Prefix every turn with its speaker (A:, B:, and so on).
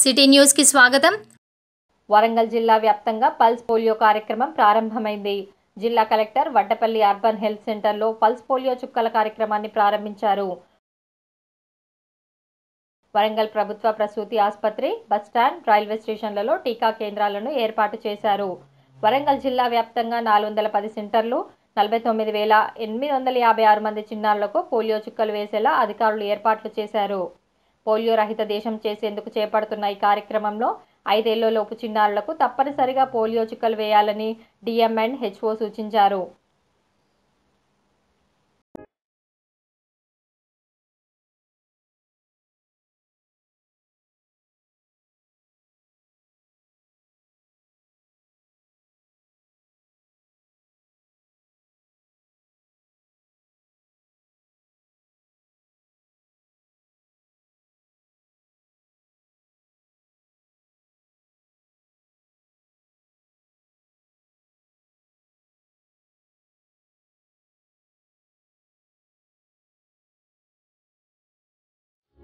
A: city న్యూస్కి స్వాగతం
B: వరంగల్ జిల్లా వ్యాప్తంగా పల్స్ పోలియో కార్యక్రమం ప్రారంభమైంది జిల్లా కలెక్టర్ వడ్డపల్లి అర్బన్ హెల్త్ సెంటర్లో పల్స్ పోలియో చుక్కల కార్యక్రమాన్ని ప్రారంభించారు వరంగల్ ప్రభుత్వ ప్రసూతి ఆసుపత్రి బస్టాండ్ రైల్వే స్టేషన్లలో టీకా కేంద్రాలను ఏర్పాటు చేశారు వరంగల్ జిల్లా వ్యాప్తంగా నాలుగు వందల పది సెంటర్లు నలభై తొమ్మిది వేల ఎనిమిది వందల యాభై ఆరు మంది చిన్నారులకు పోలియో చుక్కలు వేసేలా అధికారులు ఏర్పాట్లు చేశారు పోలియో రహిత దేశం చేసేందుకు చేపడుతున్న ఈ కార్యక్రమంలో ఐదేళ్లలోపు చిన్నారులకు తప్పనిసరిగా పోలియో చుక్కలు వేయాలని డిఎం అండ్ హెచ్ఓ సూచించారు